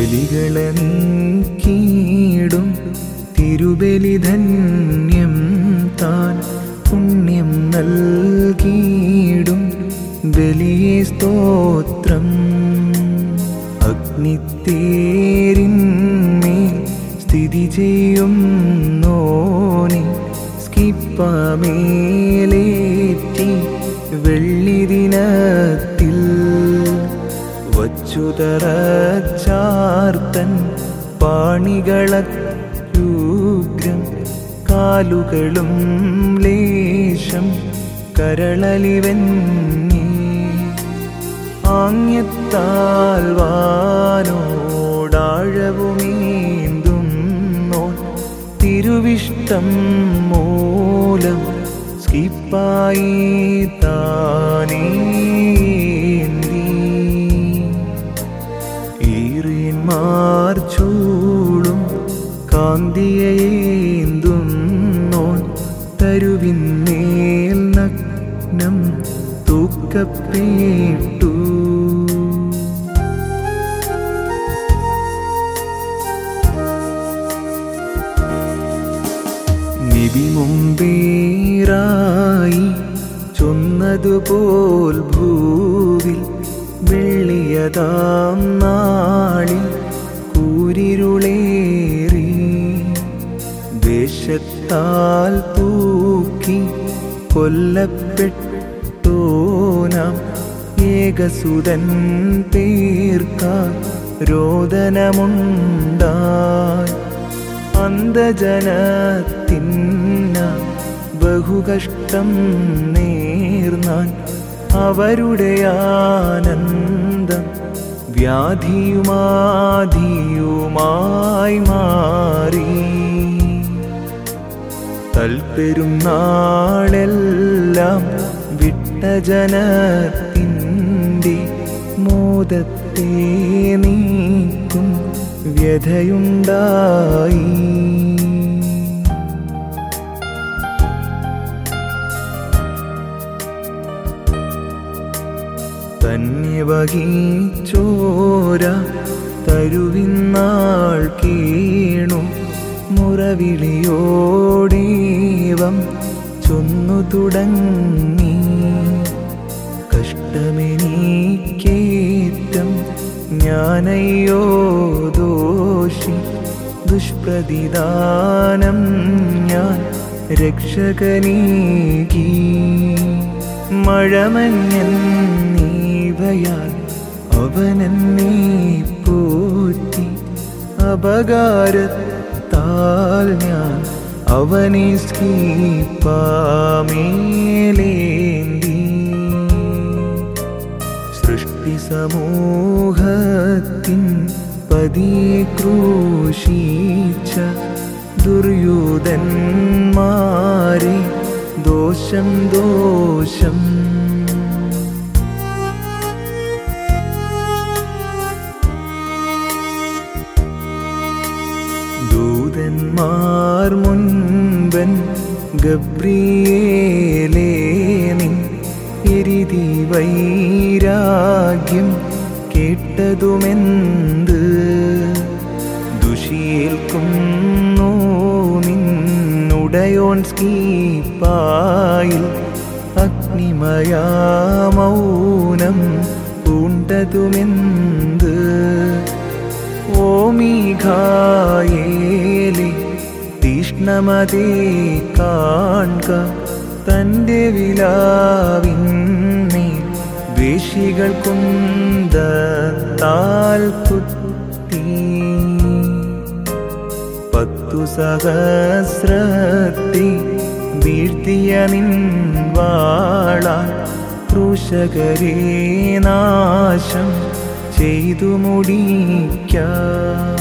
ബലികളെ നീക്കിയിടും തിരുബലിധന്യം താൻ പുണ്യം നൽകിയിടും ബലിയെ സ്തോത്രം അഗ്നിത്തേരിന്മേൽ സ്ഥിതി ചെയ്യും നോനി സ്കിപ്പമേലേറ്റി വെള്ളിദിനത്തിൽ വച്ചുതറച്ചാർത്തൻ പാണികളൂഗ്രം കാലുകളും ലേശം കരളലിവന്നീ ആംഗ്യത്താൽ വാനോടാഴവുമീന്തും നോൻ തിരുവിഷ്ടം മൂലം സ്കിപ്പായി താനേന്തി ഈറിന്മാർ ചൂടും കാന്തിയേന്തും നോൻ തരുവിന്നേൽ നഗ്നം തൂക്കപ്പേട്ടു നിബി മുമ്പേറായി ചൊന്നതുപോൽ ഭൂവിൽ വെള്ളിയതാം നാളിൽ കൂരിരുളേറി ദേശത്താൽ തൂക്കി കൊല്ലപ്പെട്ടോനാം ഏകസുതൻ പേർക്കാ രോദനമുണ്ടായി അന്ധജനത്തിന്ന ബഹുകഷ്ടം നേർന്നാൻ അവരുടെ ആനന്ദം വ്യാധിയുമാധിയുമായി മാറി തൽപ്പെരും നാളെല്ലാം വിട്ട ജനത്തിൻ്റെ മോദത്തെ നീക്കും വ്യഥയുണ്ടായി തന്യവകീച്ചോര തരുവിന്നാൾ കീണു മുറവിളിയോടേവം ചൊന്നു തുടങ്ങി കഷ്ടമെനീക്കേറ്റം ഞാനയ്യോ ദോഷി ദുഷ്പ്രതിദാനം ഞാൻ രക്ഷകനീകി മഴമഞ്ഞീവയാൽ അവനെന്നെ പോറ്റി അപകാരത്താൽ ഞാൻ അവനെ സ്കീപ്പാമേലേന്തി സൃഷ്ടി സമൂഹത്തിൻ പതിയെ ക്രൂശിച്ച ദുര്യൂതന്മാരെ ദോഷം ദോഷം ദൂതന്മാർ മുൻപൻ ഗബ്രിയേലേ നിൻ എരിതി വൈരാഗ്യം കേട്ടതുമെന്ത് ദുഷിയേൽക്കുന്നു നിന്നുടയോൻ സ്കീപ്പായിൽ അഗ്നിമയാ മൗനം പൂണ്ടതുമെന്ത് ഓമീഘായേലി തീഷ്ണമതേ കാൺക തൻ്റെ വിലാവിന്മേൽ വേശികൾ കുന്തത്താൽ കുത്തി പത്തു സഹസ്രത്തെ വീഴ്ത്തിയ നിൻവാള ക്രൂശകരേ നാശം ചെയ്തു മുടിക്കാം